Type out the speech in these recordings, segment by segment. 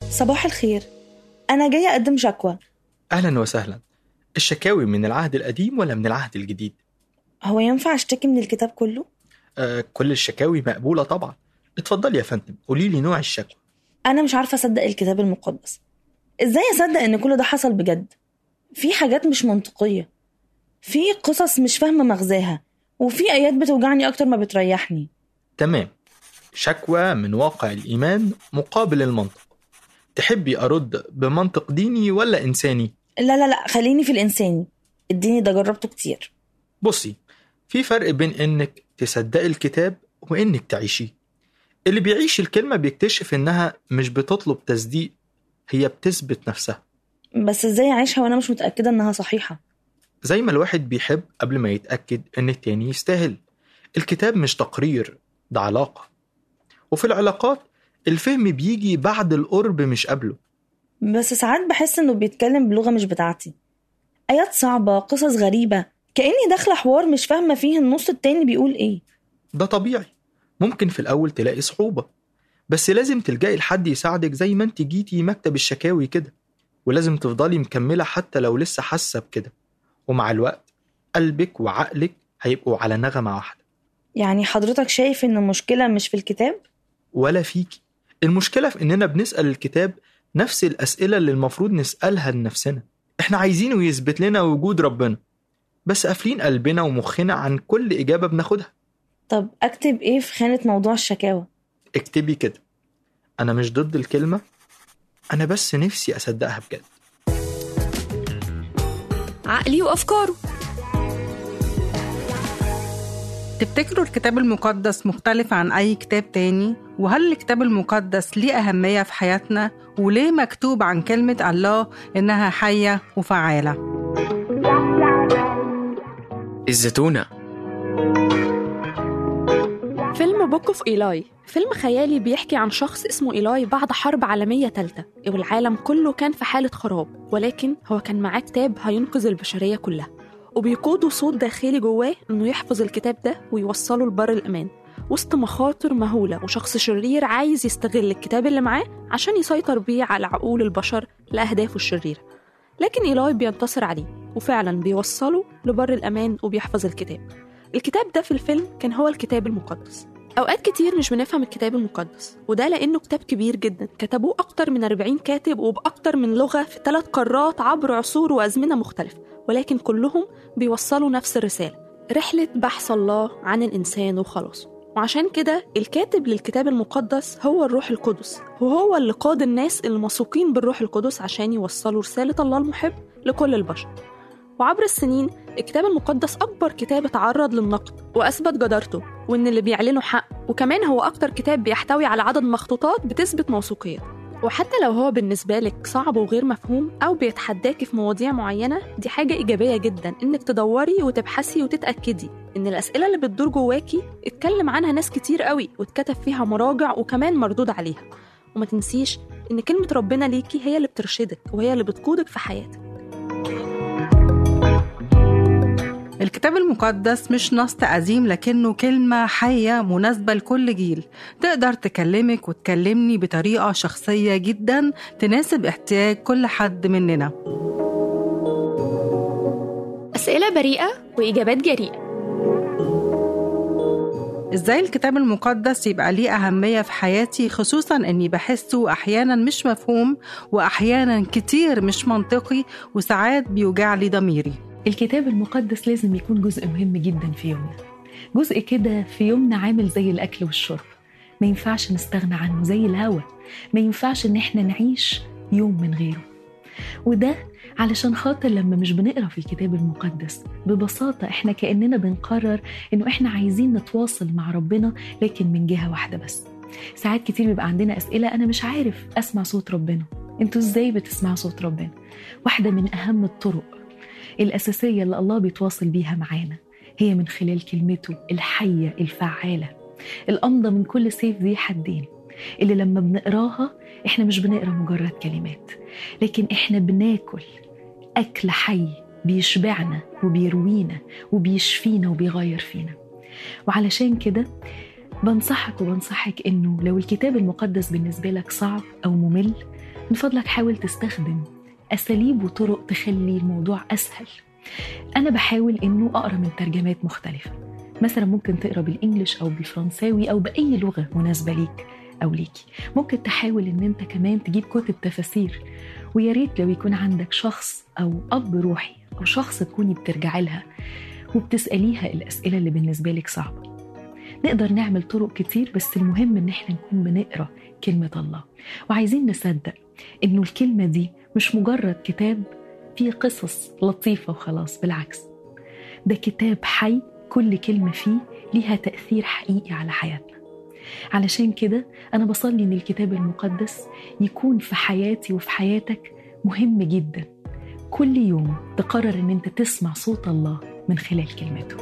صباح الخير أنا جاية أقدم شكوى أهلا وسهلا الشكاوي من العهد القديم ولا من العهد الجديد؟ هو ينفع أشتكي من الكتاب كله؟ آه كل الشكاوي مقبولة طبعا اتفضلي يا فندم قولي لي نوع الشكوى أنا مش عارفة أصدق الكتاب المقدس إزاي أصدق إن كل ده حصل بجد؟ في حاجات مش منطقية في قصص مش فاهمة مغزاها وفي آيات بتوجعني أكتر ما بتريحني تمام شكوى من واقع الإيمان مقابل المنطق تحبي أرد بمنطق ديني ولا إنساني؟ لا لا لا خليني في الإنساني الديني ده جربته كتير بصي في فرق بين إنك تصدقي الكتاب وإنك تعيشيه اللي بيعيش الكلمة بيكتشف إنها مش بتطلب تصديق هي بتثبت نفسها بس إزاي أعيشها وأنا مش متأكدة إنها صحيحة زي ما الواحد بيحب قبل ما يتأكد إن التاني يستاهل الكتاب مش تقرير ده علاقة وفي العلاقات الفهم بيجي بعد القرب مش قبله بس ساعات بحس إنه بيتكلم بلغة مش بتاعتي آيات صعبة قصص غريبة كأني داخلة حوار مش فاهمة فيه النص التاني بيقول إيه ده طبيعي ممكن في الأول تلاقي صعوبة بس لازم تلجأي لحد يساعدك زي ما انت جيتي مكتب الشكاوي كده ولازم تفضلي مكملة حتى لو لسه حاسة بكده ومع الوقت قلبك وعقلك هيبقوا على نغمة واحدة يعني حضرتك شايف إن المشكلة مش في الكتاب؟ ولا فيكي المشكلة في إننا بنسأل الكتاب نفس الأسئلة اللي المفروض نسألها لنفسنا إحنا عايزينه يثبت لنا وجود ربنا بس قافلين قلبنا ومخنا عن كل إجابة بناخدها طب أكتب إيه في خانة موضوع الشكاوى؟ اكتبي كده أنا مش ضد الكلمة أنا بس نفسي أصدقها بجد عقلي وأفكاره تفتكروا الكتاب المقدس مختلف عن أي كتاب تاني؟ وهل الكتاب المقدس ليه أهمية في حياتنا؟ وليه مكتوب عن كلمة الله إنها حية وفعالة؟ الزتونة فيلم بوك اوف إيلاي فيلم خيالي بيحكي عن شخص اسمه إيلاي بعد حرب عالمية تالتة والعالم كله كان في حالة خراب ولكن هو كان معاه كتاب هينقذ البشرية كلها وبيقوده صوت داخلي جواه إنه يحفظ الكتاب ده ويوصله لبر الأمان وسط مخاطر مهولة وشخص شرير عايز يستغل الكتاب اللي معاه عشان يسيطر بيه على عقول البشر لأهدافه الشريرة لكن إيلاي بينتصر عليه وفعلا بيوصله لبر الأمان وبيحفظ الكتاب الكتاب ده في الفيلم كان هو الكتاب المقدس أوقات كتير مش بنفهم الكتاب المقدس وده لأنه كتاب كبير جدا كتبوه أكتر من 40 كاتب وبأكتر من لغة في ثلاث قارات عبر عصور وأزمنة مختلفة ولكن كلهم بيوصلوا نفس الرسالة رحلة بحث الله عن الإنسان وخلاصه وعشان كده الكاتب للكتاب المقدس هو الروح القدس وهو اللي قاد الناس الموثوقين بالروح القدس عشان يوصلوا رسالة الله المحب لكل البشر وعبر السنين الكتاب المقدس أكبر كتاب اتعرض للنقد وأثبت جدارته وإن اللي بيعلنه حق وكمان هو أكتر كتاب بيحتوي على عدد مخطوطات بتثبت موثوقيته وحتى لو هو بالنسبة لك صعب وغير مفهوم أو بيتحداكي في مواضيع معينة دي حاجة إيجابية جدا إنك تدوري وتبحثي وتتأكدي إن الأسئلة اللي بتدور جواكي اتكلم عنها ناس كتير قوي واتكتب فيها مراجع وكمان مردود عليها وما تنسيش إن كلمة ربنا ليكي هي اللي بترشدك وهي اللي بتقودك في حياتك الكتاب المقدس مش نص قديم لكنه كلمة حية مناسبة لكل جيل تقدر تكلمك وتكلمني بطريقة شخصية جدا تناسب احتياج كل حد مننا أسئلة بريئة وإجابات جريئة ازاي الكتاب المقدس يبقى ليه أهمية في حياتي خصوصا اني بحسه أحيانا مش مفهوم وأحيانا كتير مش منطقي وساعات بيوجع لي ضميري الكتاب المقدس لازم يكون جزء مهم جدا في يومنا جزء كده في يومنا عامل زي الأكل والشرب ما ينفعش نستغنى عنه زي الهوا ما ينفعش إن إحنا نعيش يوم من غيره وده علشان خاطر لما مش بنقرا في الكتاب المقدس ببساطة إحنا كأننا بنقرر إنه إحنا عايزين نتواصل مع ربنا لكن من جهة واحدة بس ساعات كتير بيبقى عندنا أسئلة أنا مش عارف أسمع صوت ربنا انتوا ازاي بتسمعوا صوت ربنا واحدة من أهم الطرق الأساسية اللي الله بيتواصل بيها معانا هي من خلال كلمته الحية الفعالة الأمضى من كل سيف ذي حدين اللي لما بنقراها احنا مش بنقرا مجرد كلمات لكن احنا بناكل أكل حي بيشبعنا وبيروينا وبيشفينا وبيغير فينا وعلشان كده بنصحك وبنصحك انه لو الكتاب المقدس بالنسبة لك صعب أو ممل من فضلك حاول تستخدم أساليب وطرق تخلي الموضوع أسهل أنا بحاول إنه أقرأ من ترجمات مختلفة مثلا ممكن تقرأ بالإنجليش أو بالفرنساوي أو بأي لغة مناسبة ليك أو ليكي ممكن تحاول إن أنت كمان تجيب كتب تفاسير ويا ريت لو يكون عندك شخص أو أب روحي أو شخص تكوني بترجعي لها وبتسأليها الأسئلة اللي بالنسبة لك صعبة نقدر نعمل طرق كتير بس المهم إن احنا نكون بنقرأ كلمة الله وعايزين نصدق إنه الكلمة دي مش مجرد كتاب فيه قصص لطيفة وخلاص بالعكس ده كتاب حي كل كلمة فيه ليها تأثير حقيقي على حياتنا علشان كده أنا بصلي إن الكتاب المقدس يكون في حياتي وفي حياتك مهم جدا كل يوم تقرر إن أنت تسمع صوت الله من خلال كلمته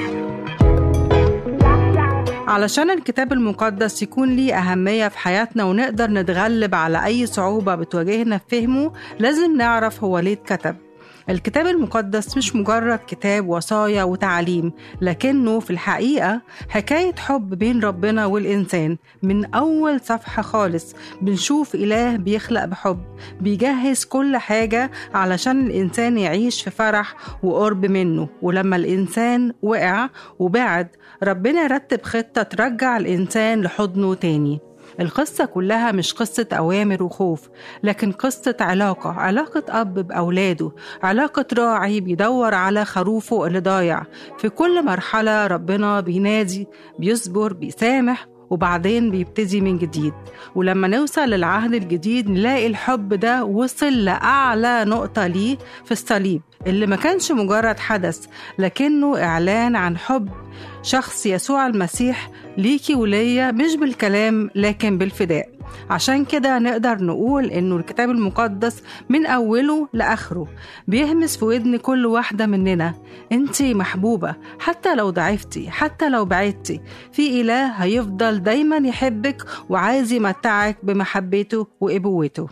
علشان الكتاب المقدس يكون ليه أهمية في حياتنا ونقدر نتغلب على أي صعوبة بتواجهنا في فهمه لازم نعرف هو ليه اتكتب الكتاب المقدس مش مجرد كتاب وصايا وتعليم لكنه في الحقيقة حكاية حب بين ربنا والإنسان من أول صفحة خالص بنشوف إله بيخلق بحب بيجهز كل حاجة علشان الإنسان يعيش في فرح وقرب منه ولما الإنسان وقع وبعد ربنا رتب خطة ترجع الإنسان لحضنه تاني القصة كلها مش قصة أوامر وخوف لكن قصة علاقة علاقة أب بأولاده علاقة راعي بيدور على خروفه اللي ضايع في كل مرحلة ربنا بينادي بيصبر بيسامح وبعدين بيبتدي من جديد ولما نوصل للعهد الجديد نلاقي الحب ده وصل لأعلى نقطة ليه في الصليب اللي ما كانش مجرد حدث لكنه إعلان عن حب شخص يسوع المسيح ليكي وليا مش بالكلام لكن بالفداء عشان كده نقدر نقول إنه الكتاب المقدس من أوله لآخره بيهمس في ودن كل واحدة مننا أنتي محبوبة حتى لو ضعفتي حتى لو بعدتي في إله هيفضل دايما يحبك وعايز يمتعك بمحبته وإبوته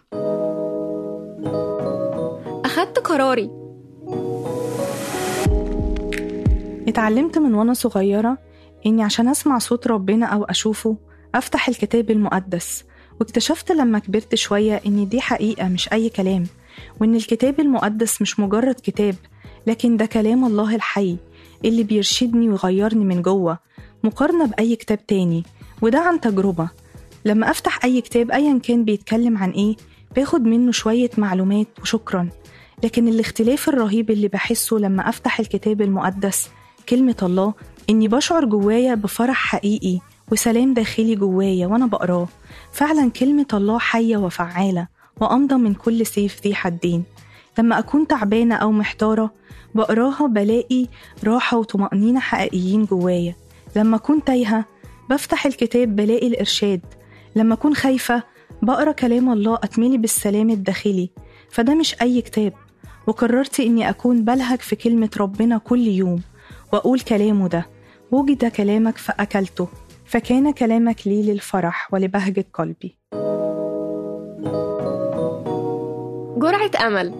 أخدت قراري اتعلمت من وانا صغيرة اني عشان اسمع صوت ربنا او اشوفه افتح الكتاب المقدس واكتشفت لما كبرت شوية ان دي حقيقة مش اي كلام وان الكتاب المقدس مش مجرد كتاب لكن ده كلام الله الحي اللي بيرشدني ويغيرني من جوه مقارنة بأي كتاب تاني وده عن تجربة لما أفتح أي كتاب أيا كان بيتكلم عن إيه باخد منه شوية معلومات وشكرا لكن الاختلاف الرهيب اللي بحسه لما أفتح الكتاب المقدس كلمة الله إني بشعر جوايا بفرح حقيقي وسلام داخلي جوايا وأنا بقراه فعلا كلمة الله حية وفعالة وأمضى من كل سيف ذي حدين لما أكون تعبانة أو محتارة بقراها بلاقي راحة وطمأنينة حقيقيين جوايا لما أكون تايهة بفتح الكتاب بلاقي الإرشاد لما أكون خايفة بقرا كلام الله أتملي بالسلام الداخلي فده مش أي كتاب وقررت إني أكون بلهج في كلمة ربنا كل يوم وأقول كلامه ده وجد كلامك فأكلته فكان كلامك لي للفرح ولبهجة قلبي جرعة أمل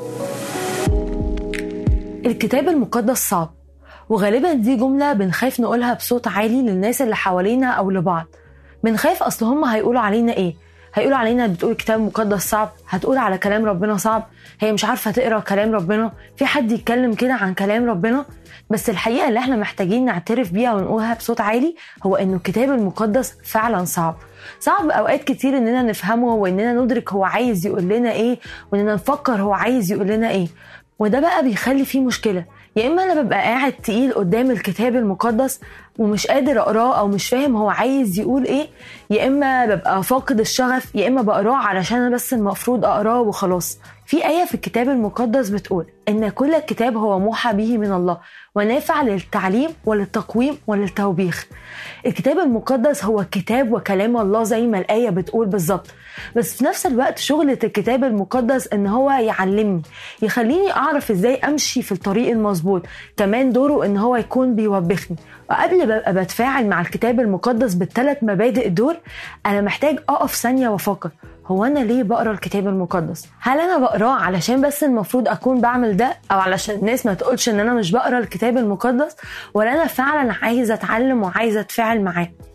الكتاب المقدس صعب وغالبا دي جملة بنخاف نقولها بصوت عالي للناس اللي حوالينا أو لبعض بنخاف أصل هم هيقولوا علينا إيه هيقولوا علينا بتقول كتاب مقدس صعب هتقول على كلام ربنا صعب هي مش عارفة تقرأ كلام ربنا في حد يتكلم كده عن كلام ربنا بس الحقيقة اللي احنا محتاجين نعترف بيها ونقولها بصوت عالي هو انه الكتاب المقدس فعلا صعب صعب اوقات كتير اننا نفهمه واننا ندرك هو عايز يقول لنا ايه واننا نفكر هو عايز يقول لنا ايه وده بقى بيخلي فيه مشكلة يا اما انا ببقى قاعد تقيل قدام الكتاب المقدس ومش قادر اقراه او مش فاهم هو عايز يقول ايه يا اما ببقى فاقد الشغف يا اما بقراه علشان انا بس المفروض اقراه وخلاص في آية في الكتاب المقدس بتقول إن كل الكتاب هو موحى به من الله ونافع للتعليم وللتقويم وللتوبيخ الكتاب المقدس هو كتاب وكلام الله زي ما الآية بتقول بالظبط بس في نفس الوقت شغلة الكتاب المقدس إن هو يعلمني يخليني أعرف إزاي أمشي في الطريق المظبوط كمان دوره إن هو يكون بيوبخني وقبل ما ابقى بتفاعل مع الكتاب المقدس بالثلاث مبادئ دول انا محتاج اقف ثانيه وافكر هو انا ليه بقرا الكتاب المقدس هل انا بقراه علشان بس المفروض اكون بعمل ده او علشان الناس ما تقولش ان انا مش بقرا الكتاب المقدس ولا انا فعلا عايزه اتعلم وعايزه اتفاعل معاه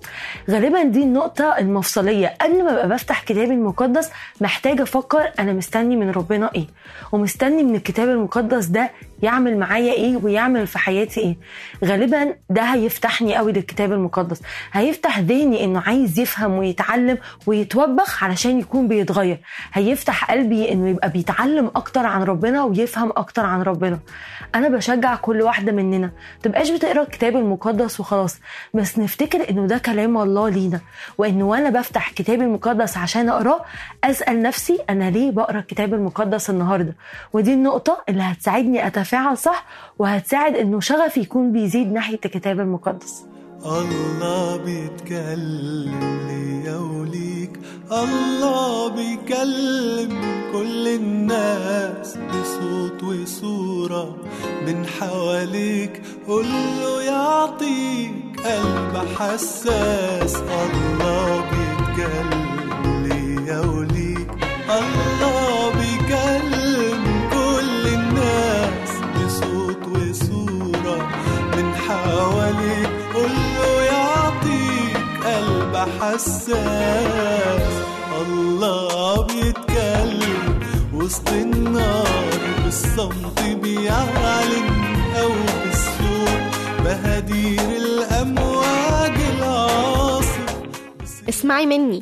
غالبا دي النقطة المفصلية قبل ما ابقى بفتح كتابي المقدس محتاجة افكر انا مستني من ربنا ايه ومستني من الكتاب المقدس ده يعمل معايا ايه ويعمل في حياتي ايه غالبا ده هيفتحني قوي للكتاب المقدس هيفتح ذهني انه عايز يفهم ويتعلم ويتوبخ علشان يكون بيتغير هيفتح قلبي انه يبقى بيتعلم اكتر عن ربنا ويفهم اكتر عن ربنا انا بشجع كل واحده مننا تبقاش بتقرا الكتاب المقدس وخلاص بس نفتكر انه ده كلام الله لينا وانه وانا بفتح كتابي المقدس عشان اقراه اسال نفسي انا ليه بقرا الكتاب المقدس النهارده ودي النقطه اللي هتساعدني اتفاعل صح وهتساعد انه شغفي يكون بيزيد ناحيه الكتاب المقدس الله بيتكلم ليا وليك الله بيكلم كل الناس بصوت وصورة من حواليك قوله يعطيك قلب حساس الله بيتكلم ليا وليك الله بيكلم كل الناس بصوت وصورة من حواليك قوله يعطيك قلب حساس الله بيتكلم وسط النار بالصمت بيعلن أو بالصوت بهدير الأمواج العاصف اسمعي مني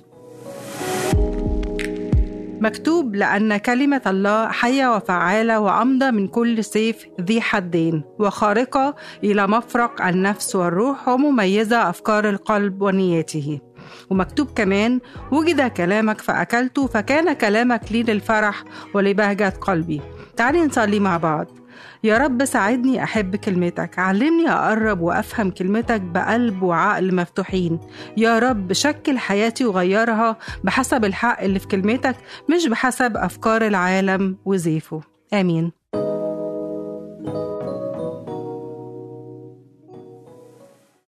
مكتوب لأن كلمة الله حية وفعالة وأمضى من كل سيف ذي حدين وخارقة إلى مفرق النفس والروح ومميزة أفكار القلب ونياته ومكتوب كمان وجد كلامك فأكلته فكان كلامك لي للفرح ولبهجة قلبي تعالي نصلي مع بعض يا رب ساعدني أحب كلمتك علمني أقرب وأفهم كلمتك بقلب وعقل مفتوحين يا رب شكل حياتي وغيرها بحسب الحق اللي في كلمتك مش بحسب أفكار العالم وزيفه آمين